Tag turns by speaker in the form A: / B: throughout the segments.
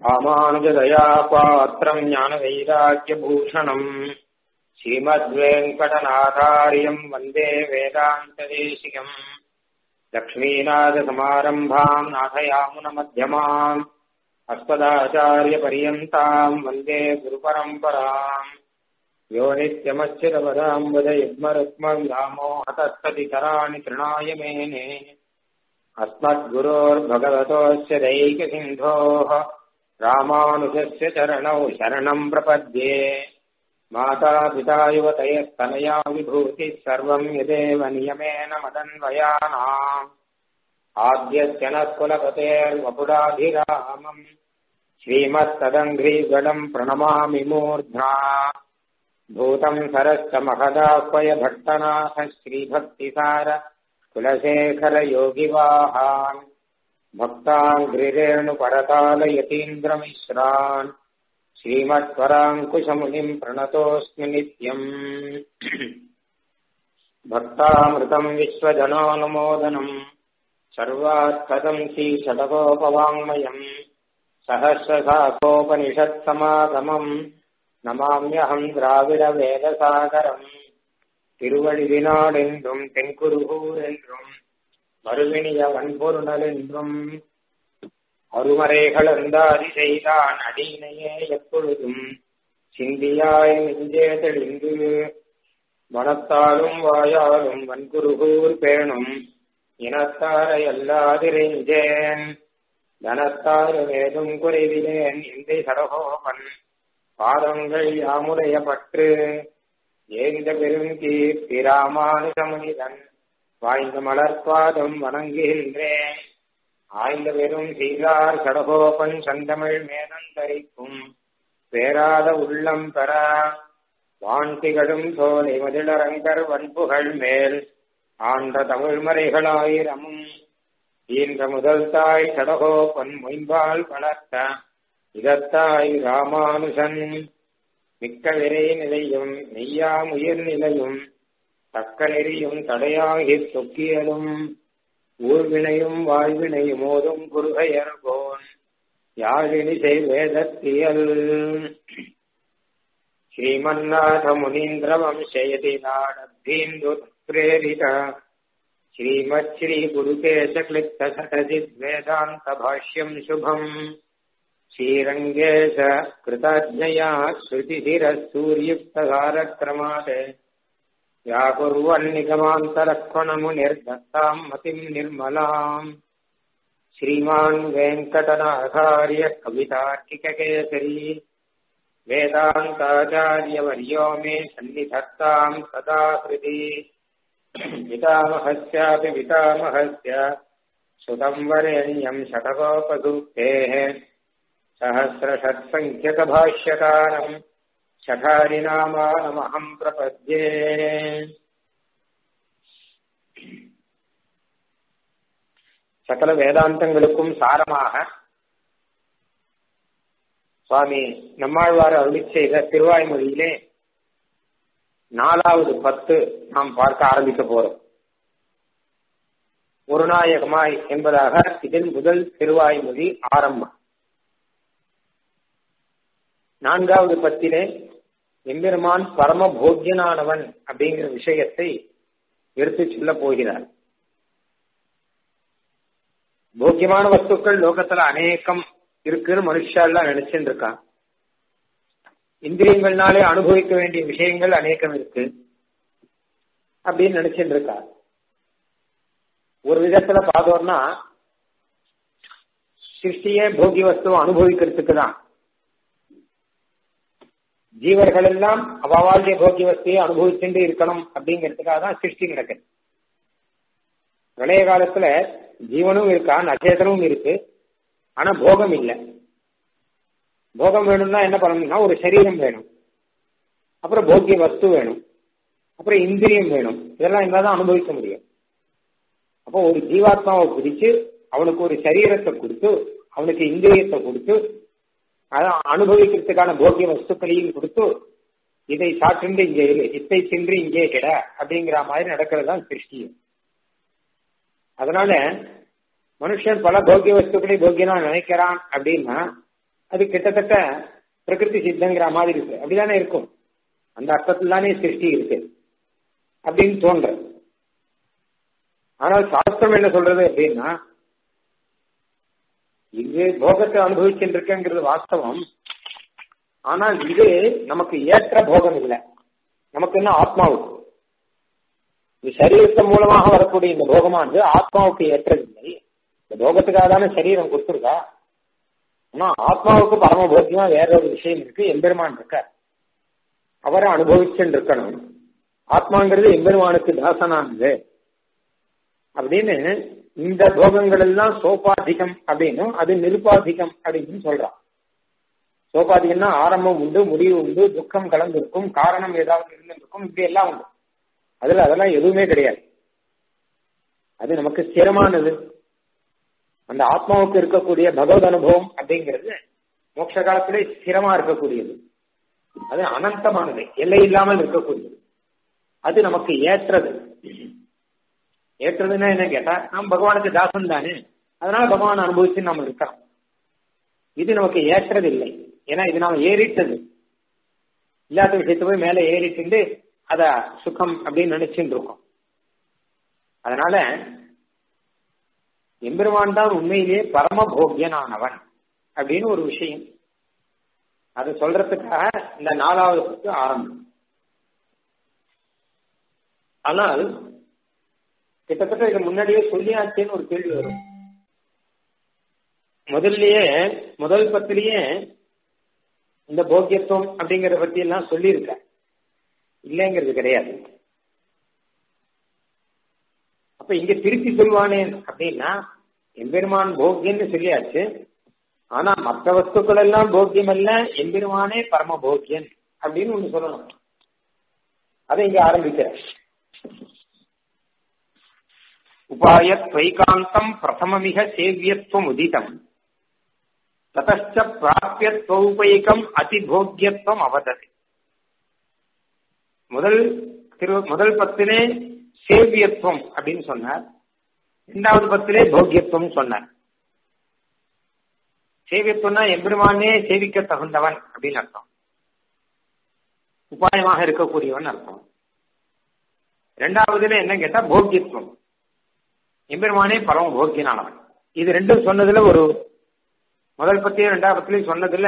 A: ராமானுஜதயா பாத்திரம் ஞான வைராக்கியபூஷணம் ஸ்ரீமத்வேங்கடநாதாரியம் வந்தே வேதாந்ததேசிகம் லக்ஷ்மீநாதசமாரம்பாம் நாथयामुनमध्यमाम् अस्मदाचार्यपर्यन्ताम् वन्दे गुरुपरम्पराम् यो नित्यमच्युतपदाम्बुज युग्मरुक्मविरामो हतस्ततितराणि तृणाय मेने अस्मद्गुरोर्भगवतोऽस्य दैकसिन्धोः रामानुजस्य चरणौ शरणम् प्रपद्ये मातापिता युवतयस्तनया विभूतिः सर्वम् यदेव नियमेन मदन्वयानाम् आद्यस्य नः कुलपतेर्वपुराधिरामम् श्रीमत्तदङ्घ्रीगणम् प्रणमामि मूर्ध्ना भूतम् सरश्च महदाह्वय भट्टनाथ श्रीभक्तिसार कुलशेखरयोगिवाहान् भक्ताङ्घ्रिरेणुपरतालयतीन्द्रमिश्रान् श्रीमत्पराङ्कुशमुनिम् प्रणतोऽस्मि नित्यम् भक्तामृतम् विश्वजनानुमोदनम् सर्वात्कदम् श्रीषडकोपवाङ्मयम् सहस्रशाखोपनिषत्समागमम् நமாமியகம் திராவிட வேதசாகரம் திருவழிவினாள் என்றும் தென்குருகூர் என்றும் மறுவினிய வன்பொருணல் என்றும் அருமறைகள் அந்தாதி செய்தான் அடியினையே எப்பொழுதும் சிந்தியாய் நெஞ்சே தெளிந்து மனத்தாலும் வாயாலும் வன்குருகூர் பேணும் இனத்தாரை அல்லாதிரைஞ்சேன் தனத்தாறு வேதும் குறைவிலேன் இந்தை சடகோபன் பாதங்கள் யாமுடைய பற்று ஏந்த பெருங்கீர்த்தி ராமானுஜமுனிதன் வாய்ந்த மலர்பாதம் வணங்குகின்றேன் ஆய்ந்த பெரும் சீரார் சடகோபன் சந்தமிழ் மேதந்தரிக்கும் பேராத உள்ளம் பெற வான்திகழும் சோலை மதிலரங்கர் வன்புகள் மேல் ஆண்ட தமிழ்மறைகளாயிரமும் ஈன்ற முதல் தாய் சடகோபன் மொயம்பால் வளர்த்த இதத்தாய் ராமானுசன் மிக்க விரை நிலையும் நெய்யாமுயிர் நிலையும் தக்க நெறியும் தடையாகி தொக்கியலும் ஊர்வினையும் வாழ்வினையும் ஓதும் குருகையர்கோன் யாழினிசை வேதத்தியல் ஸ்ரீமன்னாத முனீந்திர வம்சயதி நாடத்தீந்து பிரேரித ஸ்ரீமத் ஸ்ரீ குருகேச கிளிப்த சடஜித் வேதாந்த பாஷ்யம் சுபம் श्रीरङ्गेश कृतज्ञया श्रुतिधिरः सूर्युक्तकारक्रमात् व्याकुर्वन्निगमान्तरक्वणमुनिर्दत्ताम् मतिम् निर्मलाम् श्रीमान् वेङ्कटनाचार्य कवितार्किककेसरी वेदान्ताचार्यवर्यो मे सन्निधत्ताम् सदा हृदि पितामहस्यापि पितामहस्य सुतम् वरेण्यम् शतकोपसूक्तेः सहस्रषट्सङ्ख्यकभाष्यकारम् शठारिनामानमहम् प्रपद्ये சகல வேதாந்தங்களுக்கும் சாரமாக சுவாமி நம்மாழ்வார் அருளி செய்த திருவாய்மொழியிலே நாலாவது பத்து நாம் பார்க்க ஆரம்பிக்க போறோம் ஒரு நாயகமாய் என்பதாக இதில் முதல் திருவாய்மொழி ஆரம்பம் நான்காவது பத்திலே எம்பெருமான் பரம போக்கியனானவன் அப்படிங்கிற விஷயத்தை எடுத்து சொல்ல போகிறார் போக்கியமான வஸ்துக்கள் லோகத்துல அநேகம் இருக்குன்னு மனுஷாலாம் நினைச்சுட்டு இருக்கான் இந்திரியங்கள்னாலே அனுபவிக்க வேண்டிய விஷயங்கள் அநேகம் இருக்கு அப்படின்னு நினைச்சுட்டு இருக்கா ஒரு விதத்துல பார்த்தோம்னா சிருஷ்டியே போகிய வஸ்துவை அனுபவிக்கிறதுக்கு தான் ஜீவர்கள் எல்லாம் அவாவாழ்கிய போக்கிய வஸ்தையை அனுபவிச்சுட்டு இருக்கணும் அப்படிங்கிறதுக்காக தான் சிருஷ்டி நடக்குது பிரளய காலத்துல ஜீவனும் இருக்கா நட்சத்திரமும் இருக்கு ஆனா போகம் இல்லை போகம் வேணும்னா என்ன பண்ணணும்னா ஒரு சரீரம் வேணும் அப்புறம் போக்கிய வஸ்து வேணும் அப்புறம் இந்திரியம் வேணும் இதெல்லாம் இருந்தால் அனுபவிக்க முடியும் அப்போ ஒரு ஜீவாத்மாவை பிடிச்சு அவனுக்கு ஒரு சரீரத்தை கொடுத்து அவனுக்கு இந்திரியத்தை கொடுத்து அதான் அனுபவிக்கிறதுக்கான போக்கிய வஸ்துக்களையும் கொடுத்து இதை சாற்றின்று இங்கே இரு இத்தை சென்று இங்கே கிட அப்படிங்கிற மாதிரி நடக்கிறது தான் சிருஷ்டியும் அதனால மனுஷன் பல போக்கிய வஸ்துக்களை போக்கியனா நினைக்கிறான் அப்படின்னா அது கிட்டத்தட்ட பிரகிருதி சித்தங்கிற மாதிரி இருக்கு அப்படிதானே இருக்கும் அந்த அர்த்தத்தில் தானே சிருஷ்டி இருக்கு அப்படின்னு தோன்றது ஆனால் சாஸ்திரம் என்ன சொல்றது அப்படின்னா இது போகத்தை அனுபவிச்சுட்டு இருக்கங்கிறது வாஸ்தவம் ஆனால் இது நமக்கு ஏற்ற போகம் இல்லை நமக்கு என்ன ஆத்மாவுக்கு இது சரீரத்தின் மூலமாக வரக்கூடிய இந்த போகமானது ஆத்மாவுக்கு ஏற்றதில்லை இந்த போகத்துக்காக தானே சரீரம் கொடுத்துருக்கா ஆனா ஆத்மாவுக்கு பரம போக்கியமா வேற ஒரு விஷயம் இருக்கு எம்பெருமான் இருக்க அவரை அனுபவிச்சுட்டு இருக்கணும் ஆத்மாங்கிறது எம்பெருமானுக்கு தாசனானது அப்படின்னு இந்த போகங்கள் எல்லாம் சோபாதிகம் அப்படின்னும் அது நிருபாதிகம் அப்படின்னு சொல்றான் சோபாதிகம்னா ஆரம்பம் உண்டு முடிவு உண்டு துக்கம் கலந்திருக்கும் காரணம் ஏதாவது இருந்திருக்கும் இப்படி எல்லாம் உண்டு அதுல அதெல்லாம் எதுவுமே கிடையாது அது நமக்கு ஸ்திரமானது அந்த ஆத்மாவுக்கு இருக்கக்கூடிய பகவத் அனுபவம் அப்படிங்கிறது மோட்ச காலத்திலே ஸ்திரமா இருக்கக்கூடியது அது அனந்தமானது எல்லை இல்லாமல் இருக்கக்கூடியது அது நமக்கு ஏற்றது ஏற்றதுன்னா என்ன கேட்டா நாம் பகவானுக்கு தாசன் தானே அதனால பகவான் அனுபவிச்சு நம்ம இருக்கிறோம் இது நமக்கு ஏற்றது இல்லை ஏன்னா இது நாம ஏறிட்டது இல்லாத விஷயத்த போய் மேல ஏறிட்டு அத சுகம் அப்படின்னு நினைச்சுட்டு இருக்கோம் அதனால எம்பெருமான் தான் உண்மையிலேயே பரம போக்கியனானவன் அப்படின்னு ஒரு விஷயம் அதை சொல்றதுக்காக இந்த நாலாவது பத்து ஆரம்பம் ஆனால் கிட்டத்தட்ட இது முன்னாடியே சொல்லியாச்சேன்னு ஒரு கேள்வி வரும் முதல்லயே முதல் பத்திலேயே இந்த போக்கியத்துவம் அப்படிங்கறத பத்தி எல்லாம் சொல்லியிருக்க இல்லைங்கிறது கிடையாது அப்ப இங்க திருப்பி சொல்வானேன் அப்படின்னா எம்பெருமான் போக்கியன்னு சொல்லியாச்சு ஆனா மற்ற வஸ்துக்கள் எல்லாம் போக்கியம் அல்ல எம்பெருமானே பரம போக்கியன் அப்படின்னு ஒண்ணு சொல்லணும் அதை இங்க ஆரம்பிக்கிறேன் உபாயத்வைகாந்தம் பிரதமமிக சேவியத்துவம் உதிதம் ததச்ச பிராபியத்வௌபைகம் அதிபோக்கியத்துவம் அவதது முதல் திரு முதல் பத்திலே சேவியத்துவம் அப்படின்னு சொன்னார் இரண்டாவது பத்திலே போக்கியத்துவம் சொன்னார் சேவியத்துவம்னா எம்பெருமானே சேவிக்க தகுந்தவன் அப்படின்னு அர்த்தம் உபாயமாக இருக்கக்கூடியவன் அர்த்தம் இரண்டாவதுல என்ன கேட்டா போக்கியத்துவம் எம்பெருமானே பரம போக்கியனானவன் இது ரெண்டும் சொன்னதுல ஒரு முதல் பத்தியும் ரெண்டாவது பத்திலையும் சொன்னதுல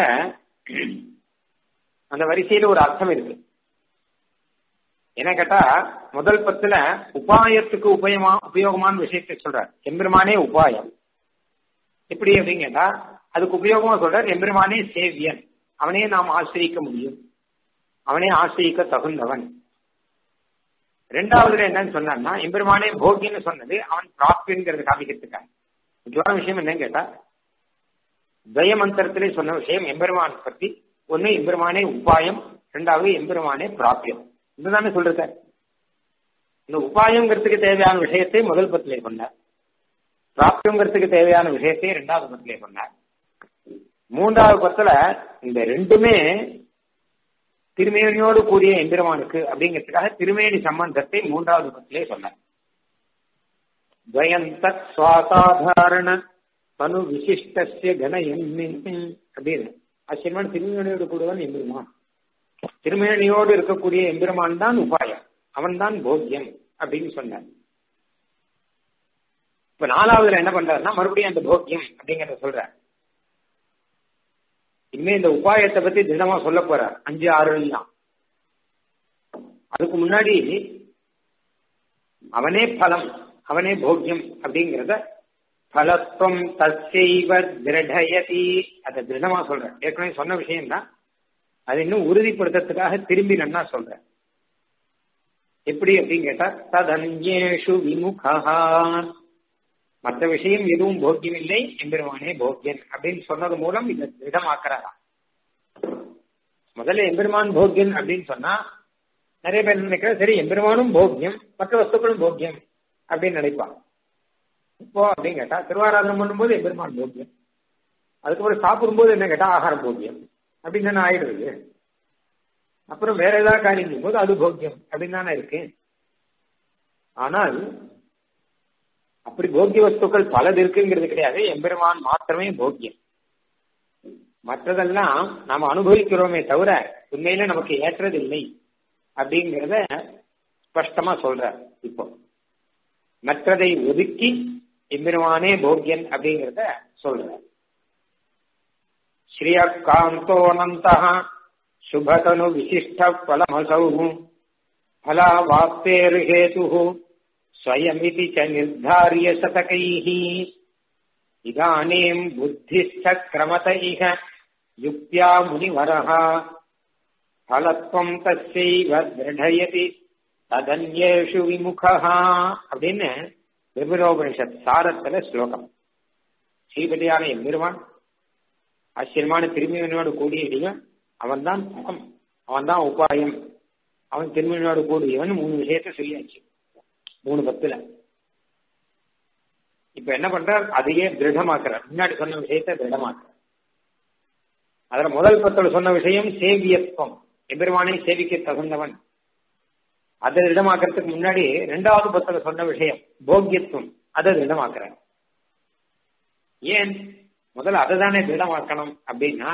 A: அந்த வரிசையில ஒரு அர்த்தம் இருக்கு என்ன கேட்டா முதல் பத்துல உபாயத்துக்கு உபயமா உபயோகமான விஷயத்தை சொல்றார் எம்பெருமானே உபாயம் எப்படி அப்படின்னு கேட்டா அதுக்கு உபயோகமா சொல்றார் எம்பெருமானே சேவியன் அவனே நாம் ஆசிரியிக்க முடியும் அவனே ஆசிரியிக்க தகுந்தவன் ரெண்டாவதுல என்னன்னு சொன்னான்னா எம்பெருமானே போகின்னு சொன்னது அவன் பிராப்திங்கிறது காமிக்கிறதுக்காக முக்கியமான விஷயம் என்னன்னு கேட்டா துவய மந்திரத்திலே சொன்ன விஷயம் எம்பெருமான் பத்தி ஒன்னு எம்பெருமானே உபாயம் ரெண்டாவது எம்பெருமானே பிராபியம் இதுதானே சொல்றது இந்த உபாயங்கிறதுக்கு தேவையான விஷயத்தை முதல் பத்திலே சொன்னார் பிராப்தியங்கிறதுக்கு தேவையான விஷயத்தை இரண்டாவது பத்திலே சொன்னார் மூன்றாவது பத்துல இந்த ரெண்டுமே திருமேனியோடு கூடிய எம்பெருமானுக்கு அப்படிங்கிறதுக்காக திருமேனி சம்பந்தத்தை மூன்றாவது பத்திலே சொன்னார் துவயந்த சுவாசாதாரண தனு விசிஷ்டசிய கணயன் அப்படின்னு ஆச்சரியமான திருமேனியோடு கூடுவன் எம்பெருமான் திருமேனியோடு இருக்கக்கூடிய எம்பெருமான் தான் உபாயம் அவன் தான் போக்கியம் அப்படின்னு சொன்னார் இப்ப நாலாவதுல என்ன பண்றாருன்னா மறுபடியும் அந்த போக்கியம் அப்படிங்கறத சொல்ற இனிமே இந்த உபாயத்தை பத்தி தினமா சொல்ல போறார் அஞ்சு ஆறு எல்லாம் அதுக்கு முன்னாடி அவனே பலம் அவனே போக்கியம் அப்படிங்கிறத பலத்துவம் தற்செய்வ திருடயதி அதை திருடமா சொல்றேன் ஏற்கனவே சொன்ன விஷயம் தான் அதை இன்னும் உறுதிப்படுத்துறதுக்காக திரும்பி நன்னா சொல்றேன் எப்படி அப்படின்னு கேட்டா ததன்யேஷு விமுகா மற்ற விஷயம் எதுவும் போக்கியம் இல்லை எம்பெருமானே போக்கியன் அப்படின்னு சொன்னது மூலம் இதை திடமாக்குறாரா முதல்ல எம்பெருமான் போக்கியன் அப்படின்னு சொன்னா நிறைய பேர் நினைக்கிற சரி எம்பெருமானும் போக்கியம் மற்ற வஸ்துக்களும் போக்கியம் அப்படின்னு நினைப்பாங்க இப்போ அப்படின்னு கேட்டா திருவாராதனம் பண்ணும்போது எம்பெருமான் போக்கியம் அதுக்கப்புறம் சாப்பிடும்போது என்ன கேட்டா ஆகாரம் போக்கியம் அப்படின்னு தானே ஆயிடுறது அப்புறம் வேற ஏதாவது காரியம் போது அது போக்கியம் அப்படின்னு தானே இருக்கு ஆனால் அப்படி போக்கிய வஸ்துக்கள் பலது இருக்குங்கிறது கிடையாது எம்பெருமான் மாத்திரமே போக்கியம் மற்றதெல்லாம் நாம் அனுபவிக்கிறோமே தவிர உண்மையில நமக்கு ஏற்றதில்லை அப்படிங்கிறத ஸ்பஷ்டமா சொல்ற இப்போ மற்றதை ஒதுக்கி எம்பெருமானே போக்கியன் அப்படிங்கிறத சொல்ற ஸ்ரீயகாந்தோனந்த சுபதனு விசிஷ்ட பலமசௌ फलावाप्तेर्हेतुः स्वयमिति च निर्धार्य शतकैः इदानीम् बुद्धिश्च क्रमत इह युक्त्या मुनिवरः फलत्वम् तस्यैव दृढयति ததன்யேஷு விமுகா அப்படின்னு விபுரோபனிஷத் சாரத்துல ஸ்லோகம் ஸ்ரீபதியான எம்பெருமான் ஆச்சரியமான திரும்பியனோடு கூடிய இடிவன் அவன் தான் பலம் அவன் தான் உபாயம் அவன் திருமணியோடு கூடியவன் மூணு விஷயத்த சொல்லியாச்சு மூணு பத்துல இப்ப என்ன பண்றார் அதையே திருடமாக்குறார் முன்னாடி சொன்ன விஷயத்த திருடமாக்குறார் அதுல முதல் பத்துல சொன்ன விஷயம் சேவியத்துவம் எம்பெருமானை சேவிக்க தகுந்தவன் அதை திடமாக்குறதுக்கு முன்னாடி ரெண்டாவது பத்துல சொன்ன விஷயம் போக்கியத்துவம் அதை திடமாக்குறார் ஏன் முதல்ல அதை தானே திடமாக்கணும் அப்படின்னா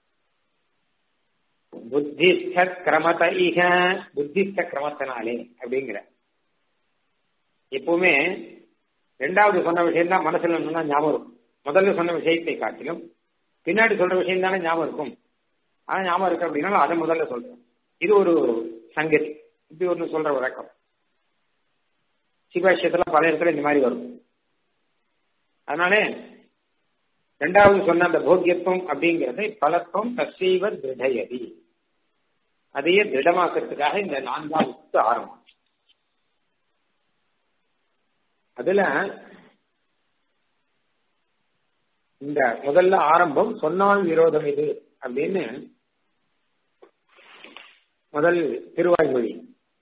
A: புத்திஸ்த கிரமத இக புத்திஸ்த கிரமத்தினாலே அப்படிங்கிற எப்பவுமே ரெண்டாவது சொன்ன விஷயம் தான் மனசுல நல்லா ஞாபகம் இருக்கும் முதல்ல சொன்ன விஷயத்தை காட்டிலும் பின்னாடி சொல்ற விஷயம் தானே ஞாபகம் இருக்கும் ஆனா ஞாபகம் இருக்கு அப்படின்னா அதை முதல்ல சொல்றேன் இது ஒரு சங்கதி இப்படி ஒன்று சொல்ற வழக்கம் சிவாஷியத்துல பல இடத்துல இந்த மாதிரி வரும் அதனால ரெண்டாவது சொன்ன அந்த போக்கியத்துவம் அப்படிங்கறது பலத்துவம் தசைவ திருடயதி அதையே திடமாக்கிறதுக்காக இந்த நான்காவது ஆரம்பம் அதுல இந்த முதல்ல ஆரம்பம் சொன்னால் விரோதம் இது அப்படின்னு முதல் திருவாய்மொழி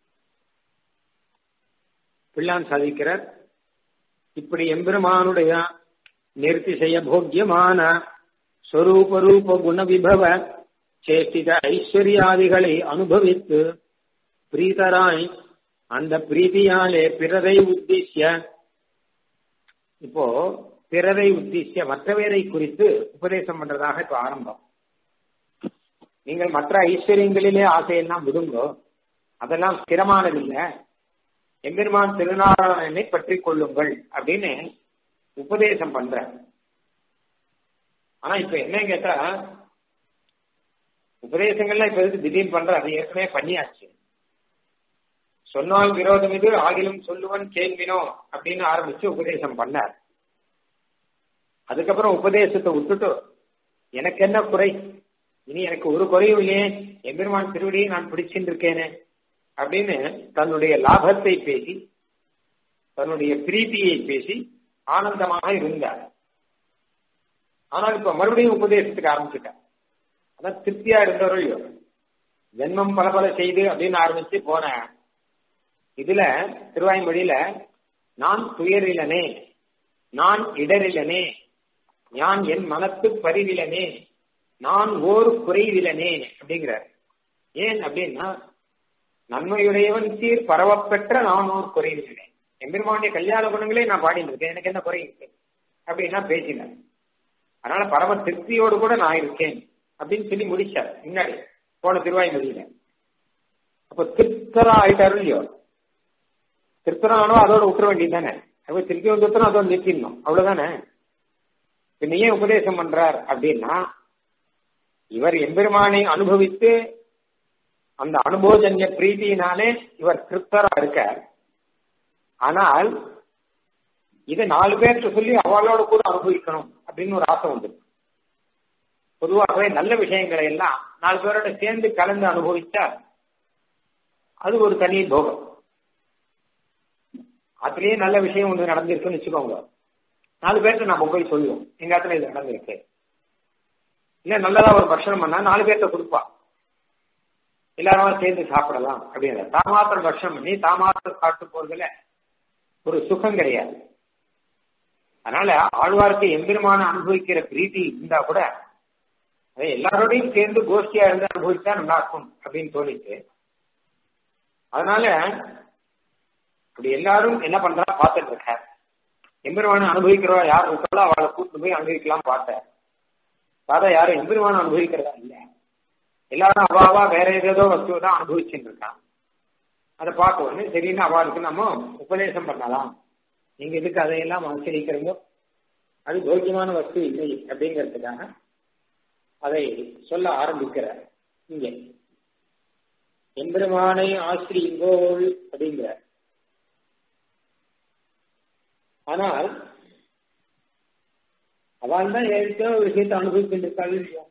A: பிள்ளான் சாதிக்கிறார் இப்படி எம்பெருமானுடைய நிறுத்தி செய்ய போக்கியமான ஸ்வரூப ரூப குண விபவ சேஷ்டித ஐஸ்வர்யாதிகளை அனுபவித்து பிரீதராய் அந்த பிரீதியாலே பிறரை உத்திஷ்ய இப்போ பிறரை உத்திஷ்ய மற்றவரை குறித்து உபதேசம் பண்றதாக இப்ப ஆரம்பம் நீங்கள் மற்ற ஐஸ்வர்யங்களிலே ஆசையெல்லாம் விடுங்கோ அதெல்லாம் ஸ்திரமானதில்லை எம்பெருமான் திருநாராயணனை பற்றி கொள்ளுங்கள் அப்படின்னு உபதேசம் பண்ற ஆனா இப்ப என்ன கேட்டா உபதேசங்கள்லாம் இப்ப எதுக்கு திடீர்னு பண்ற அது ஏற்கனவே பண்ணியாச்சு சொன்னால் விரோதம் இது ஆகிலும் சொல்லுவன் கேள்வினோ அப்படின்னு ஆரம்பிச்சு உபதேசம் பண்ணார் அதுக்கப்புறம் உபதேசத்தை விட்டுட்டு எனக்கு என்ன குறை இனி எனக்கு ஒரு குறையும் இல்லையே எம்பெருமான் திருவடியை நான் பிடிச்சிட்டு இருக்கேனே அப்படின்னு தன்னுடைய லாபத்தை பேசி தன்னுடைய பிரீத்தியை பேசி ஆனந்தமாக இருந்தார் ஆனால் இப்ப மறுபடியும் உபதேசத்துக்கு ஆரம்பிச்சுட்டார் அதான் திருப்தியா இருந்தவர்கள் ஜென்மம் பல பல செய்து அப்படின்னு ஆரம்பிச்சு போன இதுல திருவாய்மொழியில நான் துயரிலனே நான் இடரிலனே நான் என் மனத்து பரிவிலனே நான் ஓர் குறைவிலனே அப்படிங்கிறார் ஏன் அப்படின்னா நன்மையுடையவன் சீர் பரவப்பெற்ற நான் ஓர் குறைவிலனே எம்பெருமானுடைய கல்யாண குணங்களே நான் பாடிட்டு இருக்கேன் எனக்கு என்ன குறை இருக்கு அப்படின்னா பேசினார் அதனால பரம திருப்தியோடு கூட நான் இருக்கேன் அப்படின்னு சொல்லி முடிச்சார் முன்னாடி போன திருவாய்மொழியில அப்ப திருப்தரா ஆயிட்டாரு இல்லையோ திருப்தரானோ அதோட விட்டுற வேண்டியது தானே அப்ப திருப்பி வந்து அதோட நிறுத்திடணும் அவ்வளவுதானே பின்ன ஏன் உபதேசம் பண்றார் அப்படின்னா இவர் எம்பெருமானை அனுபவித்து அந்த அனுபவஜன்ய பிரீதியினாலே இவர் திருப்தரா இருக்கார் ஆனால் இதை நாலு பேர்கிட்ட சொல்லி அவளோட கூட அனுபவிக்கணும் அப்படின்னு ஒரு ஆசை வந்து பொதுவாகவே நல்ல விஷயங்களை எல்லாம் நாலு பேரோட சேர்ந்து கலந்து அனுபவிச்சா அது ஒரு தனி போகம் அதுலயே நல்ல விஷயம் ஒன்று நடந்திருக்குன்னு வச்சுக்கோங்க நாலு பேர்கிட்ட நம்ம போய் சொல்லுவோம் எங்க இடத்துல இது நடந்திருக்கு இல்ல நல்லதா ஒரு பட்சணம் பண்ணா நாலு பேர்கிட்ட கொடுப்பா எல்லாரும் சேர்ந்து சாப்பிடலாம் அப்படிங்கிற தாமாத்திரம் பட்சணம் பண்ணி தாமாத்திரம் சாப்பிட்டு போறதுல ஒரு சுகம் கிடையாது அதனால ஆழ்வார்க்கு எம்பெருமான அனுபவிக்கிற பிரீத்தி இருந்தா கூட அதை எல்லாரோடையும் சேர்ந்து கோஷ்டியா இருந்து அனுபவிச்சா நல்லா இருக்கும் அப்படின்னு தோணிட்டு அதனால அப்படி எல்லாரும் என்ன பண்றா பார்த்துட்டு இருக்க எம்பெருமான அனுபவிக்கிறவா யார் இருக்காளோ அவளை கூட்டு போய் அனுபவிக்கலாம் பார்த்தேன் பார்த்தா யாரும் எம்பெருமானம் அனுபவிக்கிறதா இல்ல எல்லாரும் அவாவா வேற ஏதேதோ வஸ்துவை தான் அனுபவிச்சுட்டு இருக்கான் அதை பார்க்க உடனே சரின்னு அவளுக்கு நம்ம உபதேசம் பண்ணலாம் நீங்க எதுக்கு அதையெல்லாம் ஆச்சரிக்கிறீங்களோ அது போக்கியமான வஸ்து இல்லை அப்படிங்கிறதுக்காக அதை சொல்ல ஆரம்பிக்கிறார் இங்க எம்பெருமானை ஆசிரியுங்கோள் அப்படிங்கிறார் ஆனால் அவள் தான் ஏற்கனவே ஒரு விஷயத்தை அனுபவிச்சுட்டு இருக்காள் இல்லையா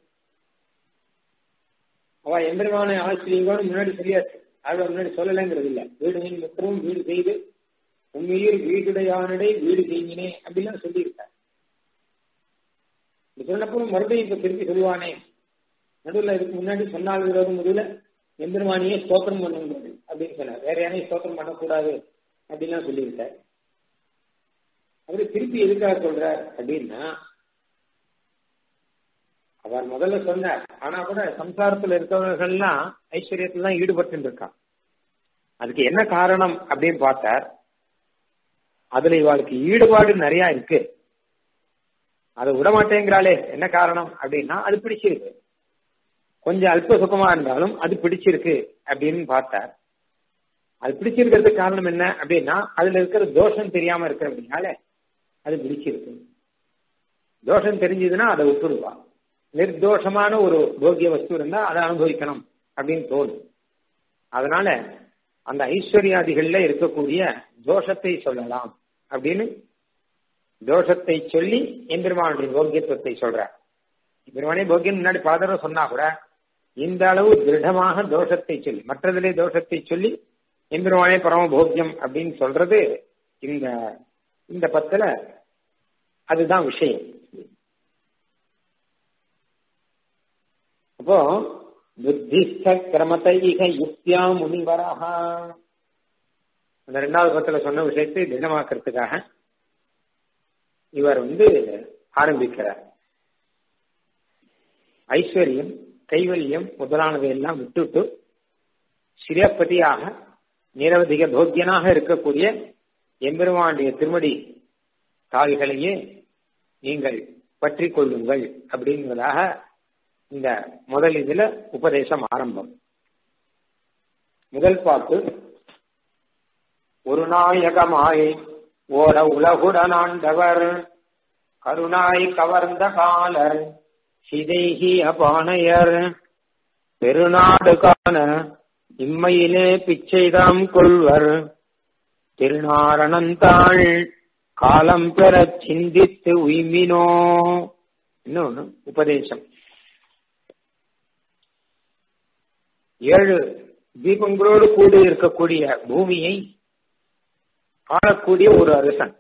A: அவ எம்பெருமானை ஆசிரியங்கோன்னு முன்னாடி சொல்லியாச்சு அவள் முன்னாடி சொல்லலைங்கிறது இல்ல வீடுகளின் முற்றமும் வீடு செய்து உண்மையில் வீடுடையானடை வீடு செய்யினே அப்படிலாம் சொல்லியிருக்கார் சொன்னப்புறம் மறுபடியும் இப்ப திருப்பி சொல்லுவானே நடுவில் இதுக்கு முன்னாடி சொன்னால் விரோதம் முதல்ல எம்பெருமானியே ஸ்தோத்திரம் பண்ணுங்கிறது அப்படின்னு சொன்னார் வேற யாரையும் ஸ்தோத்திரம் பண்ணக்கூடாது அப்படின்லாம் சொல்லியிருக்கார் அவரு திருப்பி எதுக்காக சொல்றார் அப்படின்னா அவர் முதல்ல சொன்னார் ஆனா கூட சம்சாரத்துல இருக்கவர்கள்லாம் ஐஸ்வர்யத்துல தான் ஈடுபட்டு இருக்கான் அதுக்கு என்ன காரணம் அப்படின்னு பார்த்தார் அதுல இவாளுக்கு ஈடுபாடு நிறைய இருக்கு அதை விட மாட்டேங்கிறாளே என்ன காரணம் அப்படின்னா அது பிடிச்சிருக்கு கொஞ்சம் அல்ப சுகமா இருந்தாலும் அது பிடிச்சிருக்கு அப்படின்னு பார்த்தார் அது பிடிச்சிருக்கிறதுக்கு காரணம் என்ன அப்படின்னா அதுல இருக்கிற தோஷம் தெரியாம இருக்கிற அப்படின்னால அது பிடிச்சிருக்கு தோஷம் தெரிஞ்சதுன்னா அதை விட்டுருவா நிர்தோஷமான ஒரு போக்கிய வஸ்து இருந்தா அதை அனுபவிக்கணும் அப்படின்னு தோணும் அதனால அந்த ஐஸ்வர்யாதிகள்ல இருக்கக்கூடிய தோஷத்தை சொல்லலாம் அப்படின்னு தோஷத்தை சொல்லி எம்பெருமானுடைய போக்கியத்துவத்தை சொல்றார் எம்பெருமானே போக்கியம் முன்னாடி பல தடவை சொன்னா கூட இந்த அளவு திருடமாக தோஷத்தை சொல்லி மற்றதிலே தோஷத்தை சொல்லி எம்பெருமானே பரம போக்கியம் அப்படின்னு சொல்றது இந்த இந்த பத்துல அதுதான் விஷயம் அப்போ புத்திஸ்த கிரமத்தைக யுக்தியா முனிவரஹா அந்த ரெண்டாவது பத்துல சொன்ன விஷயத்தை திடமாக்குறதுக்காக இவர் வந்து ஆரம்பிக்கிறார் ஐஸ்வர்யம் கைவல்யம் முதலானதை எல்லாம் விட்டுட்டு சிரப்பதியாக நிரவதிக போக்கியனாக இருக்கக்கூடிய எம்பெருமானுடைய திருமடி தாள்களையே நீங்கள் பற்றி கொள்ளுங்கள் அப்படிங்கிறதாக இந்த முதல் இதுல உபதேசம் ஆரம்பம் முதல் பாட்டு ஒரு நாயகமாய் ஓட உலகுடனாண்டவர் கருணாய் கவர்ந்த காலர் சிதைகி அபானையர் பெருநாடு காண இம்மையிலே பிச்சைதாம் கொள்வர் திருநாரணந்தாள் காலம் பெறச் சிந்தித்து உய்மினோ இன்னொன்னு உபதேசம் ஏழு தீபங்களோடு கூடி இருக்கக்கூடிய பூமியை ஆளக்கூடிய ஒரு அரசன்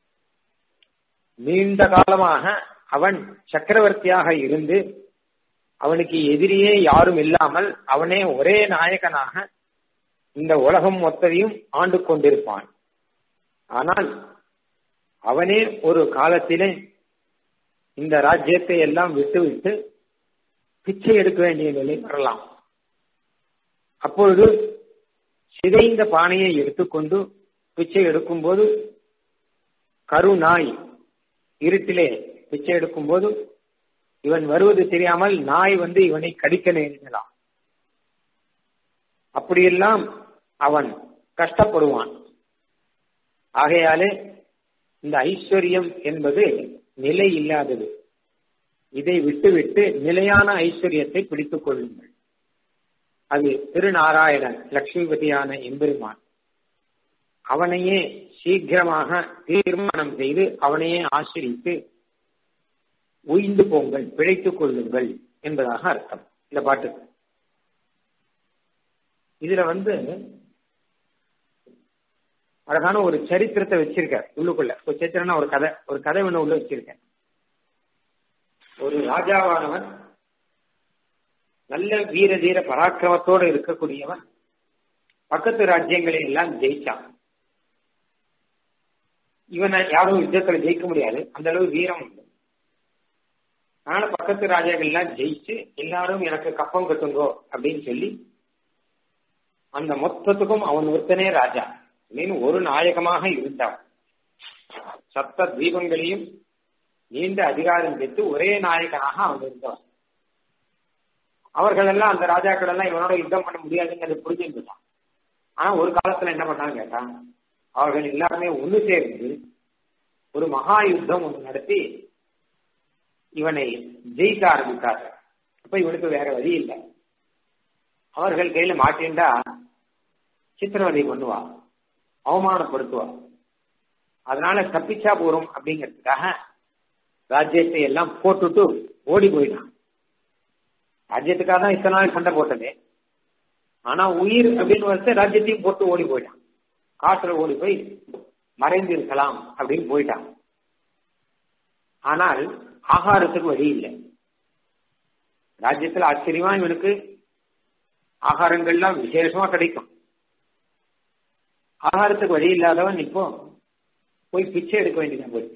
A: நீண்ட காலமாக அவன் சக்கரவர்த்தியாக இருந்து அவனுக்கு எதிரியே யாரும் இல்லாமல் அவனே ஒரே நாயகனாக இந்த உலகம் மொத்தத்தையும் ஆண்டு கொண்டிருப்பான் ஆனால் அவனே ஒரு காலத்திலே இந்த ராஜ்யத்தை எல்லாம் விட்டுவிட்டு பிச்சை எடுக்க வேண்டிய நிலை வரலாம் அப்பொழுது சிதைந்த பானையை எடுத்துக்கொண்டு பிச்சை எடுக்கும்போது கருநாய் இருட்டிலே பிச்சை எடுக்கும்போது இவன் வருவது தெரியாமல் நாய் வந்து இவனை கடிக்க நேரிடலாம் அப்படியெல்லாம் அவன் கஷ்டப்படுவான் ஆகையாலே இந்த ஐஸ்வர்யம் என்பது நிலை இல்லாதது இதை விட்டுவிட்டு நிலையான ஐஸ்வர்யத்தை பிடித்துக் கொள்ளுங்கள் அது திருநாராயணன் லட்சுமிபதியான எம்பெருமான் அவனையே சீக்கிரமாக தீர்மானம் செய்து அவனையே ஆசிரித்து உயிந்து போங்கள் பிழைத்துக் கொள்ளுங்கள் என்பதாக அர்த்தம் இந்த பாட்டு இதுல வந்து அழகான ஒரு சரித்திரத்தை வச்சிருக்கார் உள்ளுக்குள்ள ஒரு சரித்திரம்னா ஒரு கதை ஒரு கதை ஒண்ணு உள்ள வச்சிருக்கேன் ஒரு ராஜாவானவன் நல்ல வீர தீர பராக்கிரமத்தோடு இருக்கக்கூடியவன் பக்கத்து ராஜ்யங்களை எல்லாம் ஜெயிச்சான் இவனை யாரும் யுத்தத்துல ஜெயிக்க முடியாது அந்த அளவு வீரம் உண்டு அதனால பக்கத்து ராஜாக்கள் எல்லாம் ஜெயிச்சு எல்லாரும் எனக்கு கப்பம் கட்டுங்கோ அப்படின்னு சொல்லி அந்த மொத்தத்துக்கும் அவன் ஒருத்தனே ராஜா அப்படின்னு ஒரு நாயகமாக இருந்தான் சப்த தீபங்களையும் நீண்ட அதிகாரம் பெற்று ஒரே நாயகனாக அவன் இருந்தவன் அவர்கள் எல்லாம் அந்த ராஜாக்கள் எல்லாம் இவனோட யுத்தம் பண்ண முடியாதுங்கிறது புரிஞ்சுட்டான் ஆனா ஒரு காலத்துல என்ன பண்ணான்னு கேட்டான் அவர்கள் எல்லாருமே ஒண்ணு சேர்ந்து ஒரு மகா யுத்தம் ஒன்று நடத்தி இவனை ஜெயிக்க ஆரம்பித்தார்கள் அப்ப இவனுக்கு வேற வழி இல்லை அவர்கள் கையில மாட்டின்றா சித்திரவதை பண்ணுவா அவமானப்படுத்துவா அதனால தப்பிச்சா போறோம் அப்படிங்கிறதுக்காக ராஜ்யத்தை எல்லாம் போட்டுட்டு ஓடி போயிட்டான் ராஜ்யத்துக்காக தான் இத்தனை நாள் சண்டை போட்டது ஆனா உயிர் அப்படின்னு வந்து ராஜ்யத்தையும் போட்டு ஓடி போயிட்டான் காற்றுல ஓடி போய் மறைந்து இருக்கலாம் அப்படின்னு போயிட்டான் ஆனால் ஆகாரத்துக்கு வழி இல்லை ராஜ்யத்துல ஆச்சரியமா இவனுக்கு ஆகாரங்கள்லாம் விசேஷமா கிடைக்கும் ஆகாரத்துக்கு வழி இல்லாதவன் இப்போ போய் பிச்சை எடுக்க வேண்டியதான் போயிடுச்சு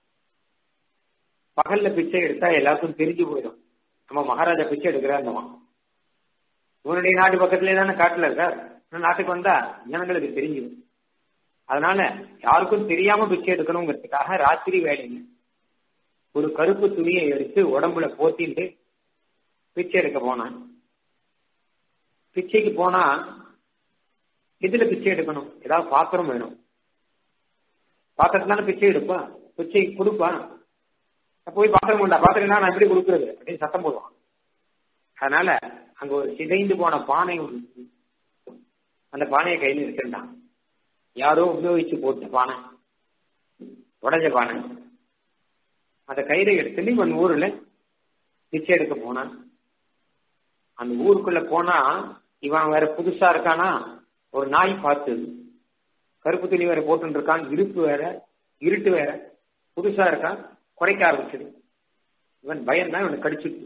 A: பகல்ல பிச்சை எடுத்தா எல்லாருக்கும் தெரிஞ்சு போயிடும் நம்ம மகாராஜா பிச்சை எடுக்கிறாருந்தவன் இவனுடைய நாட்டு பக்கத்துலேயே தானே காட்டுல இருக்கார் நாட்டுக்கு வந்தா ஜனங்களுக்கு தெரிஞ்சு அதனால யாருக்கும் தெரியாம பிச்சை எடுக்கணுங்கிறதுக்காக ராத்திரி வேலைங்க ஒரு கருப்பு துணியை எடுத்து உடம்புல போத்திட்டு பிச்சை எடுக்க போனான் பிச்சைக்கு போனா எதுல பிச்சை எடுக்கணும் ஏதாவது பாத்திரம் வேணும் பாத்திரத்தான பிச்சை எடுப்பான் பிச்சை கொடுப்பான் போய் பாத்திரம் உண்டா பாத்திரம் நான் எப்படி கொடுக்கறது அப்படின்னு சத்தம் போடுவான் அதனால அங்க ஒரு சிதைந்து போன பானை ஒன்று அந்த பானையை கையில் எடுத்துட்டான் யாரோ உபயோகிச்சு போட்ட பானை உடஞ்ச பானை அந்த கயிறை எடுத்துட்டு இவன் ஊர்ல பிச்சை எடுக்க போனான் அந்த ஊருக்குள்ள போனா இவன் வேற புதுசா இருக்கானா ஒரு நாய் பார்த்தது கருப்பு துணி வேற போட்டு இருக்கான் இருப்பு வேற இருட்டு வேற புதுசா இருக்கான் குறைக்க ஆரம்பிச்சது இவன் பயந்தான் இவனை கடிச்சிட்டு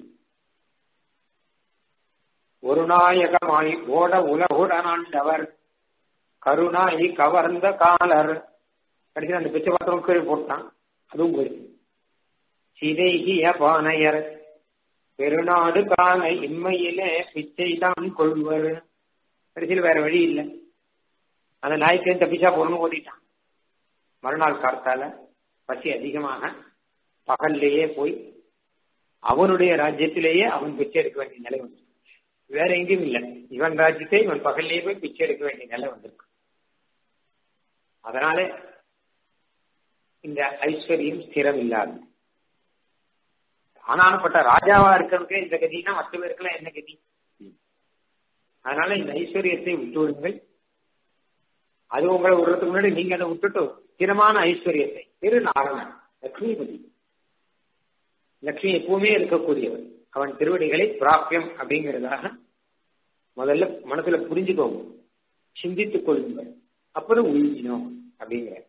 A: ஒரு நாயகமாய் ஓட உலகுடனாண்டவர் கருணாய் கவர்ந்த காலர் கடைசியில் அந்த பிச்சை பாத்திரம் கீழே போட்டான் அதுவும் போயிடுச்சு சிதைகிய பானையர் பெருநாடு காண இம்மையிலே பிச்சை தான் கொள்வர் கடைசியில் வேற வழி இல்லை அந்த நாய்க்கு தப்பிச்சா போறணும் ஓடிட்டான் மறுநாள் காத்தால பசி அதிகமாக பகல்லையே போய் அவனுடைய ராஜ்யத்திலேயே அவன் பிச்சை எடுக்க வேண்டிய நிலை வந்து வேற எங்கேயும் இல்லை இவன் ராஜ்யத்தை இவன் பகல்லையே போய் பிச்சை எடுக்க வேண்டிய நிலை வந்திருக்கு அதனால இந்த ஐஸ்வர்யம் ஸ்திரம் இல்லாது ஆனானப்பட்ட ராஜாவா இருக்கிறவங்க இந்த கதினா மற்ற பேருக்குலாம் என்ன கதி அதனால இந்த ஐஸ்வர்யத்தை விட்டு விடுங்கள் அது உங்களை விடுறதுக்கு முன்னாடி நீங்க அதை விட்டுட்டு ஸ்திரமான ஐஸ்வர்யத்தை திரு நாரணன் லக்ஷ்மிபதி லக்ஷ்மி எப்பவுமே இருக்கக்கூடியவன் அவன் திருவடிகளை பிராபியம் அப்படிங்கிறதாக முதல்ல மனசுல புரிஞ்சுக்கோங்க சிந்தித்துக் கொள்ளுங்கள் அப்புறம் உயிரினோம் அப்படிங்கிற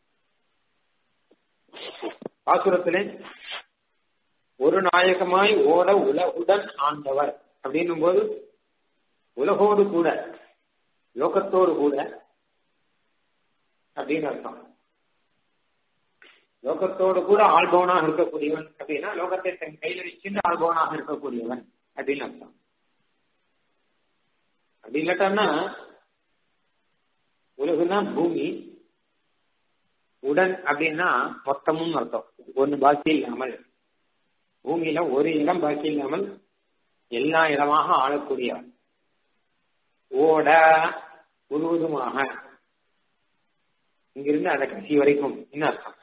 A: பாசுரத்துல ஒரு நாயகமாய் ஓட உலகுடன் ஆண்டவர் அப்படின்னும் போது உலகோடு கூட லோகத்தோடு கூட அப்படின்னு அர்த்தம் லோகத்தோடு கூட ஆள்பவனாக இருக்கக்கூடியவன் அப்படின்னா லோகத்தை தன் கையில வச்சுட்டு ஆள்பவனாக இருக்கக்கூடியவன் அப்படின்னு அர்த்தம் அப்படி இல்லாட்டன்னா உலகுனா பூமி உடன் அப்படின்னா மொத்தமும் அர்த்தம் ஒன்னு பாக்கி இல்லாமல் பூமியில ஒரு இடம் பாக்கி இல்லாமல் எல்லா இடமாக ஆளக்கூடியவன் ஓட முழுவதுமாக இங்கிருந்து அந்த கட்சி வரைக்கும் என்ன அர்த்தம்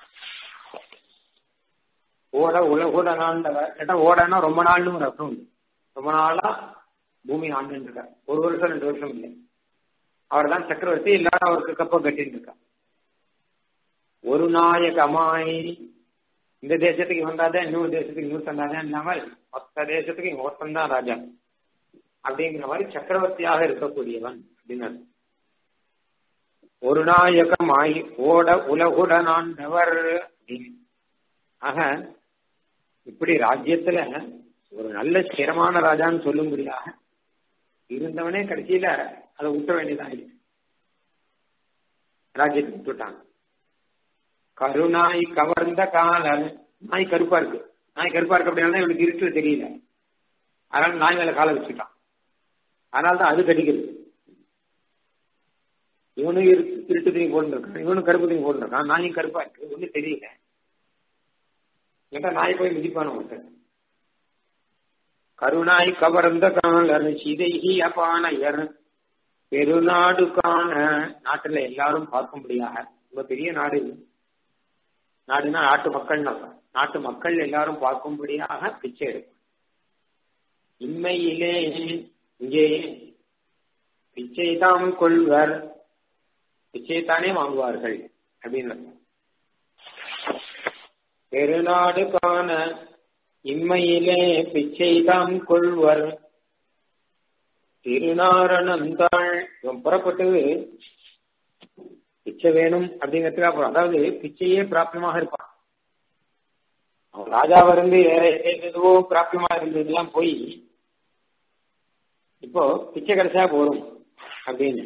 A: ஓட உலகோட நாண்டவர் கேட்டா ஓடனா ரொம்ப நாள்னு ஒரு அர்த்தம் உண்டு ரொம்ப நாளா பூமி ஆண்டு இருக்கார் ஒரு வருஷம் ரெண்டு வருஷம் இல்லை அவர் தான் சக்கரவர்த்தி எல்லாரும் அவருக்கு கப்பம் கட்டிட்டு இருக்கார் ஒரு நாயகமாய் இந்த தேசத்துக்கு வந்தாதான் இன்னொரு தேசத்துக்கு இன்னொரு தந்தாதான் இல்லாமல் மொத்த தேசத்துக்கு இங்க ஒருத்தன் தான் ராஜா அப்படிங்கிற மாதிரி சக்கரவர்த்தியாக இருக்கக்கூடியவன் அப்படின்னு ஒரு நாயகமாய் ஓட உலகுடனாண்டவர் அப்படின்னு ஆக இப்படி ராஜ்யத்துல ஒரு நல்ல ஸ்திரமான ராஜான்னு சொல்லும்படியாக இருந்தவனே கடைசியில அதை விட்ட வேண்டியதான் ராஜ்யத்தை விட்டுட்டாங்க கருணாய் கவர்ந்த காலன் நாய் கருப்பா இருக்கு நாய் கருப்பா இருக்கு அப்படின்னா இவனுக்கு இருட்டு தெரியல அதனால நாய் மேல காலை வச்சுட்டான் அதனால தான் அது கடிக்கிறது இவனும் இருட்டு துணி போட்டுருக்கான் இவனும் கருப்பு துணி போட்டுருக்கான் நாயும் கருப்பா இருக்கு ஒன்றும் தெரியல கேட்டா நாய் போய் மிதிப்பான ஒருத்தர் கருணாய் கவர்ந்த காலர் சிதைகி அபானையர் பெருநாடு காண நாட்டுல எல்லாரும் பார்க்கும்படியாக ரொம்ப பெரிய நாடு நாடுனா நாட்டு மக்கள் நாட்டு மக்கள் எல்லாரும் பார்க்கும்படியாக பிச்சை எடுக்கும் இன்மையிலே இங்கே பிச்சை தாம் கொள்வர் பிச்சைத்தானே வாங்குவார்கள் அப்படின்னு பெருநாடு காண இம்மையிலே பிச்சை தாம் கொள்வர் திருநாரணந்தாள் இவன் புறப்பட்டு பிச்சை வேணும் அப்படிங்கிறதுக்கு அப்புறம் அதாவது பிச்சையே பிராப்தியமாக இருப்பான் அவன் ராஜாவா இருந்து எதுவோ பிராப்தியமா இருந்ததெல்லாம் போய் இப்போ பிச்சை கிடைச்சா போரும் அப்படின்னு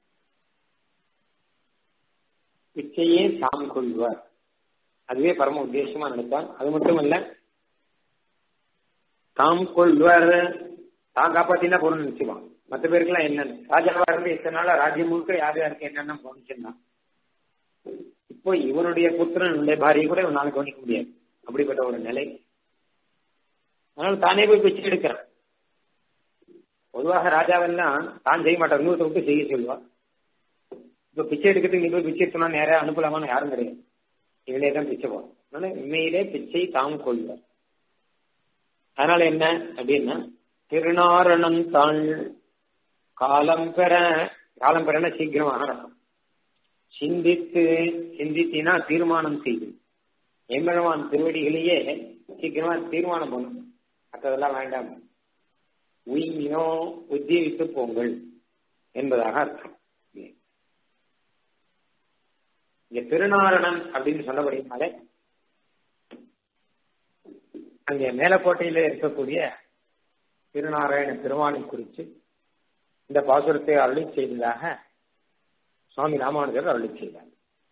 A: பிச்சையே தாம் கொள்வார் அதுவே பரம உத்தேசமா நினைப்பான் அது மட்டும் இல்ல தாம் கொள்வார் தான் காப்பாத்தினா போறோம்னு நினைச்சுவான் மற்ற பேருக்குலாம் என்னன்னு ராஜாவா இருந்து இத்தனை நாளா ராஜ்யம் முழுக்க யார் யாருக்கு என்னென்ன கவனிச்சிருந்தான் இப்போ இவனுடைய புத்திரனுடைய பாரியை கூட இவனால கவனிக்க முடியாது அப்படிப்பட்ட ஒரு நிலை அதனால தானே போய் பிச்சை எடுக்கிறான் பொதுவாக ராஜாவெல்லாம் தான் செய்ய மாட்டான் இன்னொருத்த விட்டு செய்ய சொல்லுவான் இப்ப பிச்சை எடுக்கிறதுக்கு நீ போய் பிச்சை எடுத்தோம்னா நேரம் அனுப்பலாமான்னு யாரும் கிடையாது இவனே தான் பிச்சை போகும் அதனால உண்மையிலே பிச்சை தாம் கொள்வார் அதனால என்ன அப்படின்னா திருநாரணம் தாள் காலம் பெற காலம் பெறன சீக்கிரமாக நடக்கும் சிந்தித்து சிந்தித்தினா தீர்மானம் செய்து எம்பெருமான் திருவடிகளையே சீக்கிரமா தீர்மானம் பண்ணும் மற்றதெல்லாம் வேண்டாம் உயினோ உத்தீவித்து போங்கள் என்பதாக அர்த்தம் இங்க திருநாரணன் அப்படின்னு சொல்லப்படுகிறனாலே அங்க மேலக்கோட்டையில இருக்கக்கூடிய திருநாராயண பெருமானை குறித்து இந்த பாசுரத்தை அருளி செய்ததாக சுவாமி ராமானுஜர் அருளி செய்தார்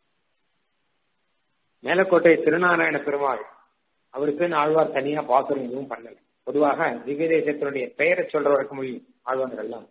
A: மேலக்கோட்டை திருநாராயண பெருமாள் அவருக்கு ஆழ்வார் தனியா பாசுரம் எதுவும் பண்ணல பொதுவாக திவ்ய தேசத்தினுடைய பெயரை சொல்றவருக்கு முடியும் ஆழ்வார்கள்லாம்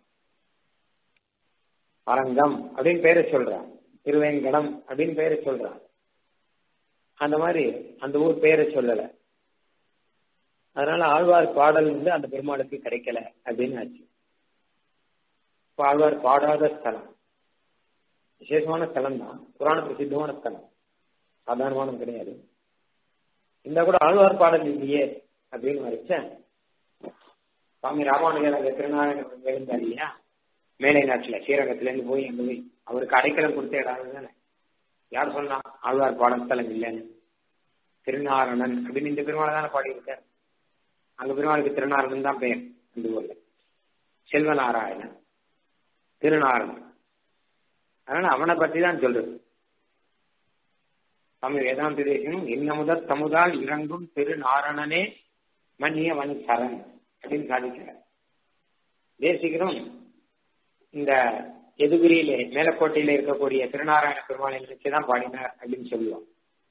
A: அரங்கம் அப்படின்னு பெயரை சொல்றான் திருவேங்கடம் அப்படின்னு பெயரை சொல்றான் அந்த மாதிரி அந்த ஊர் பெயரை சொல்லல அதனால ஆழ்வார் பாடல் வந்து அந்த பெருமாளுக்கு கிடைக்கல அப்படின்னு ஆச்சு இப்ப ஆழ்வார் பாடாத ஸ்தலம் விசேஷமான ஸ்தலம் தான் புராண பிரசித்தமான ஸ்தலம் சாதாரணமானம் கிடையாது இந்த கூட ஆழ்வார் பாடல் இல்லையே அப்படின்னு வரைச்சேன் சுவாமி ராமானுஜர் அங்க திருநாராயணன் எழுந்தார் இல்லையா மேலை நாட்டுல ஸ்ரீரங்கத்துல இருந்து போய் அங்க போய் அவருக்கு அடைக்கலம் கொடுத்த இடம் தானே யார் சொன்னா ஆழ்வார் பாடஸ்தலம் இல்லைன்னு திருநாரணன் அப்படின்னு இந்த பெருமாளை தானே பாடியிருக்கார் அங்க பெருமாளுக்கு திருநாரணன் தான் பெயர் அந்த ஊர்ல செல்வநாராயணன் திருநாரணன் அதனால அவனை பற்றி தான் சொல்றது தமிழ் வேதாந்த தேசனும் என்ன முதல் தமுதால் இறங்கும் திருநாரணனே மன்னியவன் சரண் அப்படின்னு சாதிக்கிறார் தேசிகரும் இந்த எதுகுரியிலே மேலக்கோட்டையில இருக்கக்கூடிய திருநாராயண பெருமாளை நினைச்சு தான் பாடினார் அப்படின்னு சொல்லுவோம்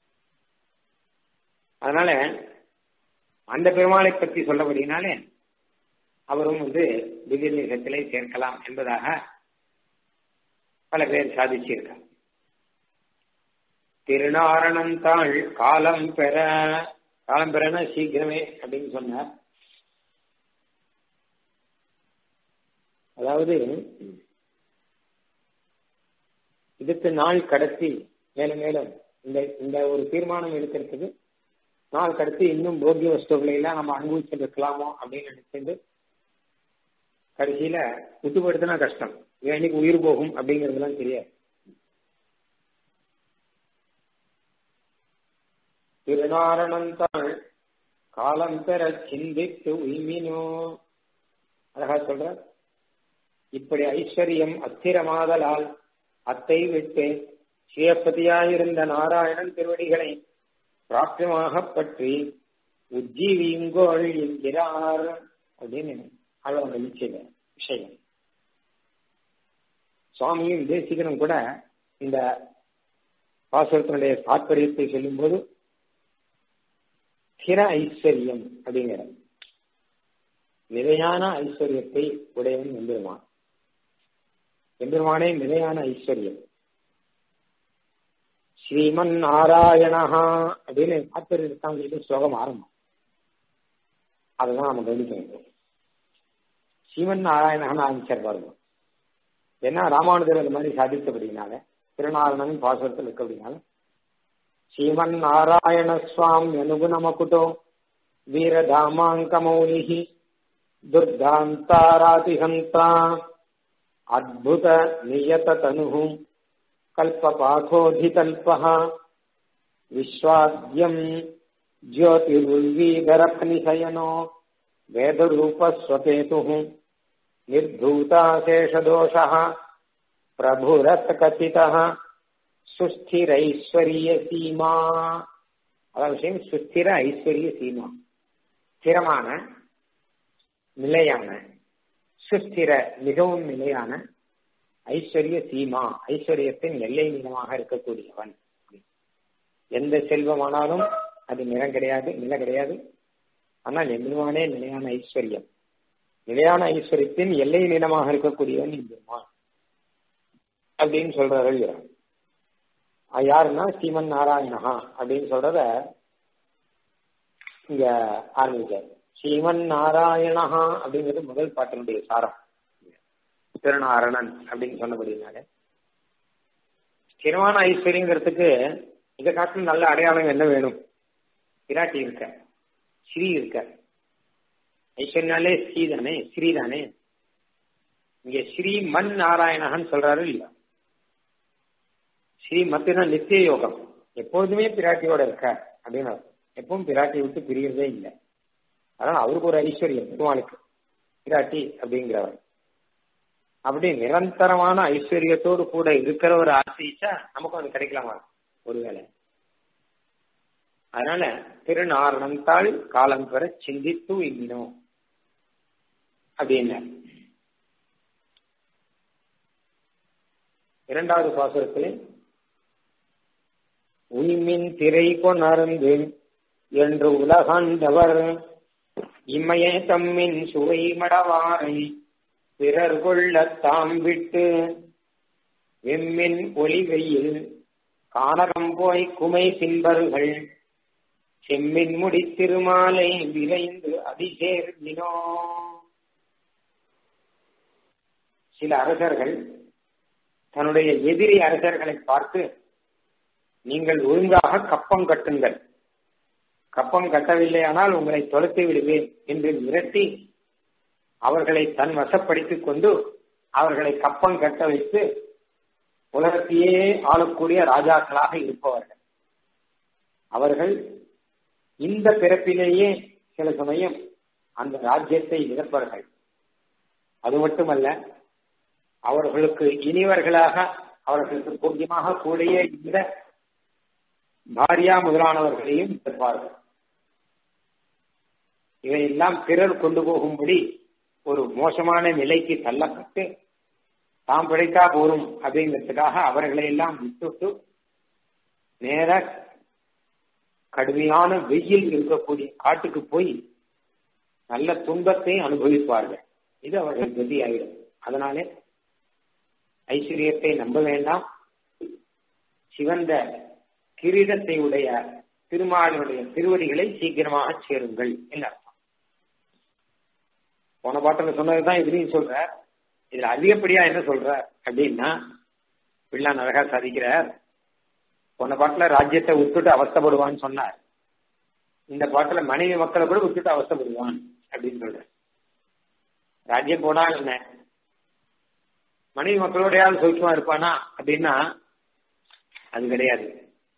A: அதனால அந்த பெருமாளை பற்றி சொல்லபடினாலே அவரும் வந்து திவ்ய தேசத்திலே சேர்க்கலாம் என்பதாக பல பேர் சாதிச்சிருக்கார் திருநாரணம் தாள் காலம் பெற காலம் பெறனா சீக்கிரமே அப்படின்னு சொன்னார் அதாவது இதுக்கு நாள் கடத்தி மேலும் மேலும் இந்த இந்த ஒரு தீர்மானம் எடுக்கிறதுக்கு நாள் கடத்தி இன்னும் போகிய வஸ்துக்களை எல்லாம் நம்ம அனுபவிச்சுட்டு இருக்கலாமோ அப்படின்னு நினைச்சிட்டு கடைசியில விட்டுப்படுத்தினா கஷ்டம் என்னைக்கு உயிர் போகும் அப்படிங்கறதுலாம் தெரியாது திருநாரணந்தாள் காலம் பெற சிந்தித்து உய்மினோ அழகா சொல்ற இப்படி ஐஸ்வர்யம் அஸ்திரமாதலால் அத்தை விட்டு சிவபதியாயிருந்த நாராயணன் திருவடிகளை பிராப்தியமாக பற்றி உஜ்ஜீவியுங்கோள் என்கிறார் அப்படின்னு ஆழ்வாங்க நிச்சய விஷயம் சுவாமியும் தேசிகனும் கூட இந்த பாசுரத்தினுடைய தாற்பயத்தை சொல்லும்போது ஸ்திர ஐஸ்வர்யம் அப்படிங்கிற நிலையான ஐஸ்வர்யத்தை உடையவன் எம்பெருமான் எம்பெருமானே நிலையான ஐஸ்வர்யம் ஸ்ரீமன் நாராயணஹா அப்படின்னு ஆத்திர இருக்காங்க ஸ்லோகம் ஆரம்பம் அதுதான் நம்ம கவனிக்க வேண்டும் ஸ்ரீமன் நாராயணஹன் ஆரம்பிச்சார் பாருங்க ஏன்னா ராமானுஜர் அந்த மாதிரி சாதித்தபடினால திருநாராயணன் பாசுரத்தில் இருக்கபடினால ஸ்ரீமன் நாராயண சுவாமி அனுகுணமகுட்டோ வீரதாமாங்கமௌலிஹி துர்காந்தாராதிஹந்தா அத்புத நியத தனுஹு கல்பபாகோதிகல்பः விஸ்வாத்யம் ज्योतिरुल्वीधरफनिशयनो वेदरूपस्वकेतुः निर्धूताशेषदोषः प्रभुरत्कथितः சுஸ்திரைஸ்வரிய சீமா அதான் விஷயம் சுஸ்திர ஐஸ்வர்ய சீமா ஸ்திரமான நிலையான சுஸ்திர மிகவும் நிலையான ஐஸ்வர்ய சீமா ஐஸ்வர்யத்தின் எல்லை நிலமாக இருக்கக்கூடியவன் எந்த செல்வமானாலும் அது நிறம் கிடையாது நிலை கிடையாது ஆனால் எம்பெருமானே நிலையான ஐஸ்வர்யம் நிலையான ஐஸ்வர்யத்தின் எல்லை நிலமாக இருக்கக்கூடியவன் எம்பெருமான் அப்படின்னு சொல்றாரு யாருன்னா ஸ்ரீமன் நாராயணஹா அப்படின்னு சொல்றத இங்க ஆரம்பிச்சார் ஸ்ரீமன் நாராயணஹா அப்படிங்கிறது முதல் பாட்டினுடைய சாரம் திருநாரணன் அப்படின்னு சொன்னபடினால ஸ்திரமான ஐஸ்வர்யங்கிறதுக்கு இதை காட்டிலும் நல்ல அடையாளம் என்ன வேணும் விராட்டி இருக்க ஸ்ரீ இருக்க ஐஸ்வர்யாலே ஸ்ரீ தானே ஸ்ரீ தானே இங்க ஸ்ரீ மன் நாராயணகன் சொல்றாரு இல்ல ஸ்ரீ மத்தினா நித்திய யோகம் எப்பொழுதுமே பிராட்டியோட இருக்க அப்படின்னு எப்பவும் பிராட்டியை விட்டு பிரியறதே இல்லை அதனால அவருக்கு ஒரு ஐஸ்வர்யம் பெருமாளுக்கு பிராட்டி அப்படிங்கிறவர் அப்படி நிரந்தரமான ஐஸ்வர்யத்தோடு கூட இருக்கிறவர் ஆசைச்சா நமக்கும் அது கிடைக்கலாமா ஒருவேளை அதனால திருநாரணந்தாள் காலம் பெற சிந்தித்து இன்னும் அப்படின்னு இரண்டாவது பாசுரத்தில் உய்மின் திரை கொணர்ந்து என்று உலகாண்டவர் இம்மையே தம்மின் சுவை மடவாரை பிறர் கொள்ள தாம் விட்டு வெம்மின் ஒளிவையில் கானகம் போய் குமை சிம்பர்கள் செம்மின் முடி திருமாலை விரைந்து அதிசேர்வினோ சில அரசர்கள் தன்னுடைய எதிரி அரசர்களை பார்த்து நீங்கள் ஒழுங்காக கப்பம் கட்டுங்கள் கப்பம் கட்டவில்லையானால் உங்களை தொலைத்து விடுவேன் என்று மிரட்டி அவர்களை தன் வசப்படுத்திக் கொண்டு அவர்களை கப்பம் கட்ட வைத்து உலகத்தையே ஆளக்கூடிய ராஜாக்களாக இருப்பவர்கள் அவர்கள் இந்த பிறப்பிலேயே சில சமயம் அந்த ராஜ்யத்தை இழப்பார்கள் அது மட்டுமல்ல அவர்களுக்கு இனிவர்களாக அவர்களுக்கு பூஜ்யமாக கூடிய இந்த பாரியா முதலானவர்களையும் இருப்பார்கள் இவையெல்லாம் பிறர் கொண்டு போகும்படி ஒரு மோசமான நிலைக்கு தள்ளப்பட்டு தாம் பிழைத்தா போரும் அப்படிங்கிறதுக்காக அவர்களை எல்லாம் விட்டுட்டு நேர கடுமையான வெயில் இருக்கக்கூடிய காட்டுக்கு போய் நல்ல துன்பத்தை அனுபவிப்பார்கள் இது அவர்கள் கதி ஆயிடும் அதனாலே ஐஸ்வர்யத்தை நம்ப வேண்டாம் சிவந்த கிரீடத்தை உடைய திருமாலினுடைய திருவடிகளை சீக்கிரமாக சேருங்கள் என்று அர்த்தம் போன பாட்டில் சொன்னதுதான் இதுலையும் சொல்ற இதுல அதிகப்படியா என்ன சொல்ற அப்படின்னா பிள்ளான் அழகா சாதிக்கிறார் போன பாட்டுல ராஜ்யத்தை விட்டுட்டு அவஸ்தப்படுவான்னு சொன்னார் இந்த பாட்டுல மனைவி மக்களை கூட விட்டுட்டு அவஸ்தப்படுவான் அப்படின்னு சொல்ற ராஜ்யம் போனா என்ன மனைவி மக்களோடையாவது சௌக்கியமா இருப்பானா அப்படின்னா அது கிடையாது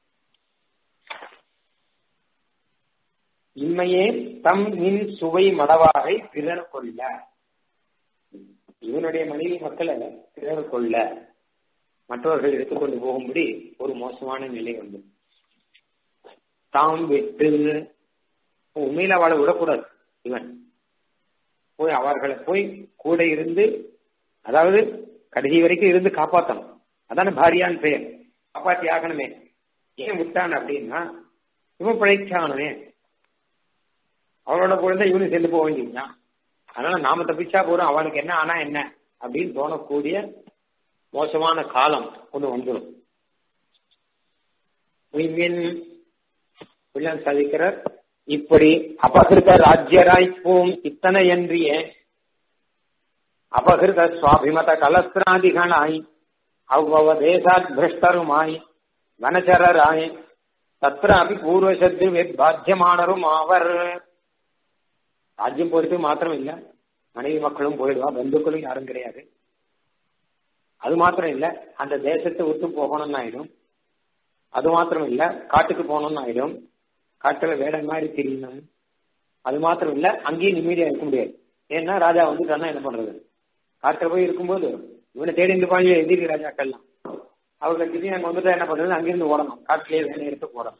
A: இம்மையே தம் மின் சுவை மடவாரை பிறர் கொள்ள இவனுடைய மனைவி மக்களை பிறர் கொள்ள மற்றவர்கள் எடுத்துக்கொண்டு போகும்படி ஒரு மோசமான நிலை வந்து தாம் விட்டு உண்மையில அவளை விடக்கூடாது இவன் போய் அவர்களை போய் கூட இருந்து அதாவது கடைசி வரைக்கும் இருந்து காப்பாற்றணும் அதான பாரியான் பெயர் காப்பாற்றி ஆகணுமே ஏன் விட்டான் அப்படின்னா இவன் பிழைச்சாகணுமே அவளோட குழந்தை இவனு சென்று போக வேண்டியதுதான் அதனால நாம தப்பிச்சா போறோம் அவனுக்கு என்ன ஆனா என்ன அப்படின்னு தோணக்கூடிய மோசமான காலம் ஒன்று வந்துடும் உய்மின் பிள்ளை சாதிக்கிறார் இப்படி அபகிருத ராஜ்யராய்ப்போம் இத்தனை என்றிய அபகிருத சுவாபிமத கலஸ்திராதிகளாய் அவ்வவ தேசாத் பிரஷ்டருமாய் வனச்சரராய் தத்ராபி பூர்வசத்து பாத்தியமானரும் ஆவர் ராஜ்யம் போயிட்டு மாத்திரம் இல்ல மனைவி மக்களும் போயிடுவா பந்துக்களும் யாரும் கிடையாது அது மாத்திரம் இல்ல அந்த தேசத்தை விட்டு போகணும்னு ஆயிடும் அது மாத்திரம் இல்ல காட்டுக்கு போகணும்னு ஆயிடும் காட்டுல வேடம் மாதிரி தெரியணும் அது மாத்திரம் இல்ல அங்கேயும் நிம்மதியா இருக்க முடியாது ஏன்னா ராஜா வந்துட்டானா என்ன பண்றது காட்டுல போய் இருக்கும்போது இவனை தேடி இருப்பாங்க எதிரி ராஜாக்கள்லாம் அவங்க திடீர்னு அங்க வந்துட்டா என்ன பண்றது அங்கிருந்து ஓடணும் காட்டிலேயே வேலை எடுத்து போடணும்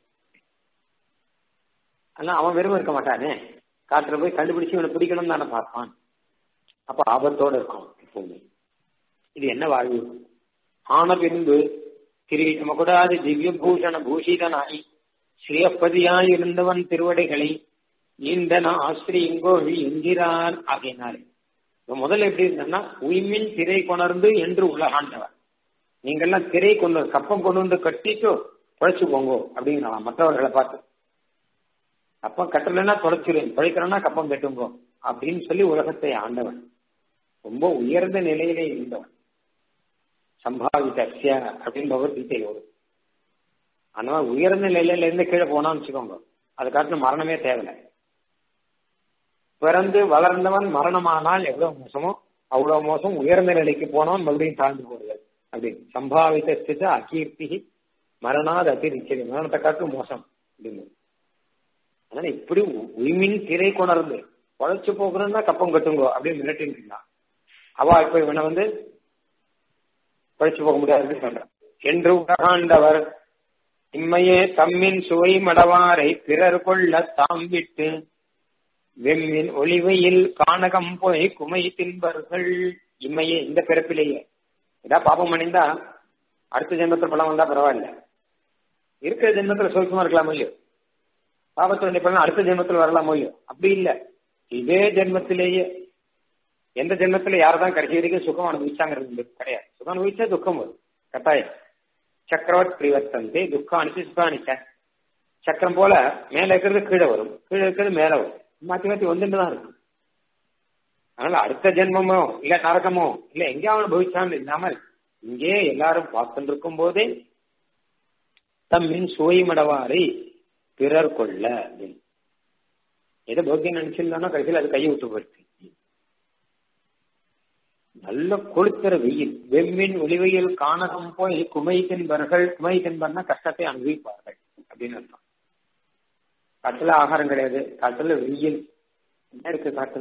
A: ஆனா அவன் வெறும் இருக்க மாட்டானே காட்டுல போய் கண்டுபிடிச்சு இவனை பிடிக்கணும் தானே பார்ப்பான் அப்ப ஆபத்தோட இருக்கும் எப்பவுமே இது என்ன வாழ்வு ஆன பின்பு கிரீட்டம கூடாது திவ்ய பூஷண பூஷிதனாய் ஸ்ரீயப்பதியாய் இருந்தவன் திருவடைகளை ஈந்தன ஆசிரியங்கோழி என்கிறார் ஆகினார் முதல்ல எப்படி இருந்தன்னா உய்மின் திரை கொணர்ந்து என்று உலகாண்டவர் நீங்கெல்லாம் திரை கொண்டு கப்பம் கொண்டு வந்து கட்டிட்டு குழைச்சு போங்கோ அப்படிங்கிறான் மற்றவர்களை பார்த்து கப்பம் கட்டலைன்னா தொலைச்சிருவேன் தொலைக்கிறேன்னா கப்பம் கட்டுங்கோ அப்படின்னு சொல்லி உலகத்தை ஆண்டவன் ரொம்ப உயர்ந்த நிலையிலே இருந்தவன் சம்பாவிதஸ்ய அப்படின்னு பகவத்கீதை வரும் ஆனா உயர்ந்த நிலையில இருந்து கீழே போனான்னு வச்சுக்கோங்க அது காட்டின மரணமே தேவையில்லை பிறந்து வளர்ந்தவன் மரணமானால் எவ்வளவு மோசமோ அவ்வளவு மோசம் உயர்ந்த நிலைக்கு போனவன் மறுபடியும் தாழ்ந்து போடுதல் அப்படின்னு சம்பாவித ஸ்தித அகீர்த்தி மரணாது அதிரிச்சது மரணத்தை காட்டும் மோசம் அப்படின்னு அதனால இப்படி உய்மின் திரை கொணர்ந்து உழைச்சு போகிறோம்னா கப்பம் கட்டுங்கோ அப்படின்னு மிரட்டின்னு இருந்தான் அவா இப்ப இவனை வந்து பழிச்சு போக முடியாது சொல்றான் என்று உலகாண்டவர் இம்மையே தம்மின் சுவை மடவாரை பிறர் கொள்ள தாம் விட்டு வெம்மின் ஒளிவையில் கானகம் போய் குமை தின்பர்கள் இம்மையே இந்த பிறப்பிலேயே ஏதாவது பாபம் அணிந்தா அடுத்த ஜென்மத்தில் பலம் வந்தா பரவாயில்ல இருக்கிற ஜென்மத்தில் சௌக்கியமா இருக்கலாம் இல்லையோ பாபத்தை பண்ண அடுத்த ஜென்மத்தில் வரலாம் இல்லையோ அப்படி இல்ல இதே ஜென்மத்திலேயே எந்த ஜென்மத்துல யாரதான் கடைசி வரைக்கும் சுகம் அனுபவிச்சாங்கிறது கிடையாது சுகம் அனுபவிச்சா துக்கம் வரும் கட்டாயம் சக்கரவட் பிரிவர்த்தந்தே துக்கம் அனுப்பி சுகம் அனுப்பிச்ச சக்கரம் போல மேல இருக்கிறது கீழே வரும் கீழே இருக்கிறது மேல வரும் மாத்தி மாத்தி வந்துட்டு தான் இருக்கும் அதனால அடுத்த ஜென்மமோ இல்ல நரகமோ இல்ல எங்கே அவன் பவிச்சான்னு இல்லாமல் இங்கே எல்லாரும் பார்த்துட்டு இருக்கும் போதே தம்மின் சுவை மடவாரை பிறர் கொள்ள அப்படின்னு எதை போக்கியம் நினைச்சிருந்தானோ கடைசியில் அது கையை விட்டு போயிடுச்சு நல்ல கொளுத்துற வெயில் வெம்மின் ஒளிவையில் காணகம் போய் குமை தின்பர்கள் குமை தின்பர்னா கஷ்டத்தை அனுபவிப்பார்கள் அப்படின்னு அர்த்தம் காட்டுல ஆகாரம் கிடையாது காட்டுல வெயில் என்ன இருக்கு காட்டுல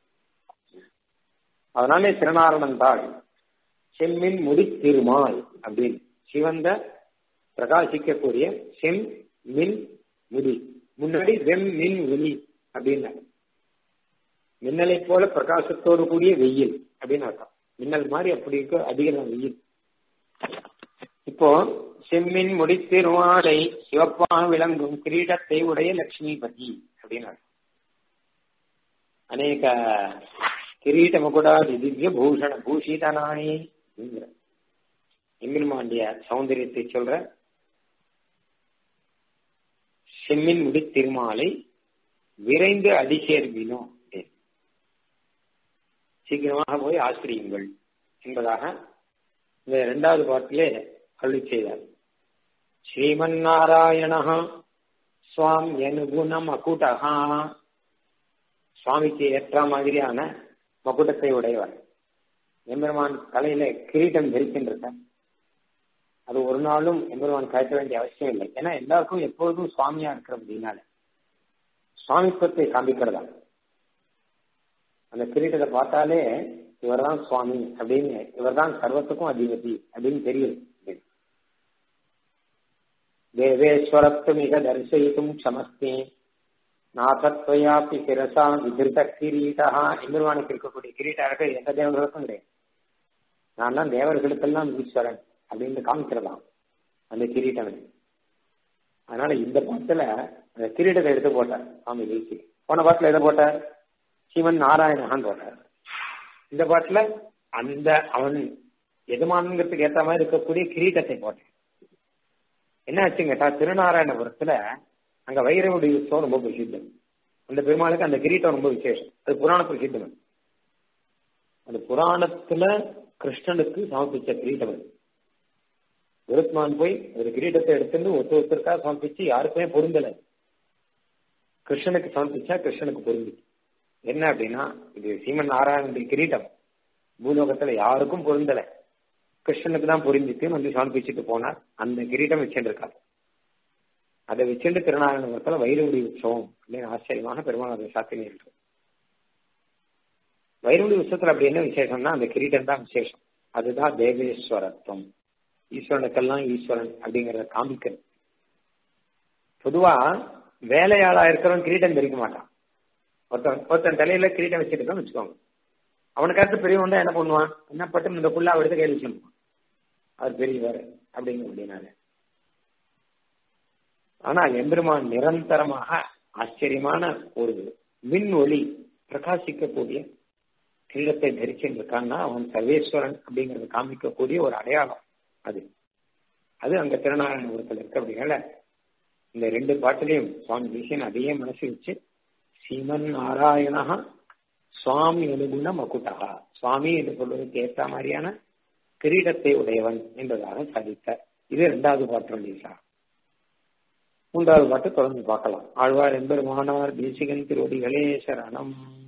A: அதனாலே திருநாரணன் தாள் செம்மின் முடி திருமால் அப்படின்னு சிவந்த பிரகாசிக்கக்கூடிய செம் மின் முடி முன்னாடி வெம் மின் ஒளி அப்படின்னு மின்னலை போல பிரகாசத்தோடு கூடிய வெயில் அப்படின்னு அர்த்தம் மின்னல் மாதிரி அப்படி இருக்க அதிகம் வெயில் இப்போ செம்மின் முடித்திருவாளை சிவப்பா விளங்கும் கிரீடத்தை உடைய லட்சுமிபதி அப்படின்னு அர்த்தம் அநேக கிரீடம் கூட திவ்ய பூஷண பூஷிதனானே அப்படிங்கிற எம்பெருமாண்டிய சௌந்தரியத்தை சொல்ற செம்மின் முடி திருமாலை விரைந்து அடிசேர்வினோ சீக்கிரமாக போய் ஆசிரியுங்கள் என்பதாக இந்த இரண்டாவது பாட்டிலே அருளி செய்தார் ஸ்ரீமன் நாராயண சுவாம் எனுகுணம் அகுடகா சுவாமிக்கு ஏற்ற மாதிரியான மகுடத்தை உடையவர் எம்பெருமான் தலையில கிரீட்டம் தரிக்கின்றது அது ஒரு நாளும் எம்பெருமான் கழட்ட வேண்டிய அவசியம் இல்லை ஏன்னா எல்லாருக்கும் எப்பொழுதும் சுவாமியா இருக்கிற அப்படின்னால சுவாமித்துவத்தை காண்பிக்கிறதா அந்த கிரீட்டத்தை பார்த்தாலே இவர்தான் சுவாமி அப்படின்னு இவர்தான் சர்வத்துக்கும் அதிபதி அப்படின்னு தெரியுது தேவேஸ்வரத்து மிக தரிசயித்தும் சமஸ்தி நாசத்வயாப்பி சிரசா விதிருத கிரீட்டா எம்பெருமானுக்கு இருக்கக்கூடிய கிரீட்டா இருக்க எந்த தேவர்களுக்கும் கிடையாது நான் தான் தேவர்களுக்கெல்லாம் ஈஸ்வரன் அப்படின்னு காமிக்கிறதாம் அந்த கிரீட்டம் அதனால இந்த பாட்டுல அந்த கிரீட்டத்தை எடுத்து போட்டார் சுவாமி வீசி போன பாட்டுல எதை போட்டார் சிவன் நாராயணகான் போட்டார் இந்த பாட்டுல அந்த அவன் எஜமானங்கிறதுக்கு ஏற்ற மாதிரி இருக்கக்கூடிய கிரீட்டத்தை போட்டேன் என்ன ஆச்சுன்னு கேட்டா திருநாராயணபுரத்துல அங்க வைரவுடி உற்சவம் ரொம்ப பிரசித்தம் அந்த பெருமாளுக்கு அந்த கிரீட்டம் ரொம்ப விசேஷம் அது புராண பிரசித்தம் அந்த புராணத்துல கிருஷ்ணனுக்கு சமர்ப்பிச்ச கிரீட்டம் அது விருத்மான் போய் ஒரு கிரீடத்தை எடுத்துட்டு ஒருத்தர் ஒருத்தருக்காக சமர்ப்பிச்சு யாருக்குமே பொருந்தல கிருஷ்ணனுக்கு சமர்ப்பிச்சா கிருஷ்ணனுக்கு பொருந்தி என்ன அப்படின்னா இது சீமன் நாராயணனுடைய கிரீடம் பூலோகத்துல யாருக்கும் பொருந்தல கிருஷ்ணனுக்கு தான் பொருந்திட்டு வந்து சமர்ப்பிச்சுட்டு போனார் அந்த கிரீடம் வச்சுட்டு இருக்காரு அதை வச்சுட்டு திருநாராயணபுரத்துல வைரவுடி உற்சவம் அப்படின்னு ஆச்சரியமான பெருமாள் அதை சாத்தினி என்று வைரவுடி உற்சவத்துல அப்படி என்ன விசேஷம்னா அந்த கிரீடம் தான் விசேஷம் அதுதான் தேவேஸ்வரத்துவம் ஈஸ்வரனுக்கெல்லாம் ஈஸ்வரன் அப்படிங்கறத காமிக்கிறது பொதுவா வேலையாளா இருக்கிறவன் கிரீடம் தெரிவிக்க மாட்டான் ஒருத்தன் ஒருத்தன் தலையில கிரீடம் வச்சிருக்கான்னு வச்சுக்கோங்க அவனுக்கு அடுத்து பெரியவன் தான் என்ன பண்ணுவான் என்ன பட்டு இந்த புல்லா எடுத்து கையில் வச்சுருப்பான் அவர் பெரியவர் அப்படிங்க அப்படின்னால ஆனா எம்பெருமான் நிரந்தரமாக ஆச்சரியமான ஒரு மின் ஒளி பிரகாசிக்கக்கூடிய கிரீடத்தை தரிச்சிருக்கான்னா அவன் சர்வேஸ்வரன் அப்படிங்கறத காமிக்கக்கூடிய ஒரு அடையாளம் அது அது அங்க திருநாராயணபுரத்தில் இருக்கு அப்படிங்கல இந்த ரெண்டு பாட்டிலையும் சுவாமி தேசியன் அதையே மனசு வச்சு சீமன் நாராயணா சுவாமி அனுகுண மகுட்டா சுவாமி என்று சொல்வதற்கு ஏற்ற மாதிரியான கிரீடத்தை உடையவன் என்பதாக சாதித்தார் இது இரண்டாவது பாட்டு வந்தீசா மூன்றாவது பாட்டு தொடர்ந்து பார்க்கலாம் ஆழ்வார் எம்பெருமானார் தேசிகன் திருவடிகளே சரணம்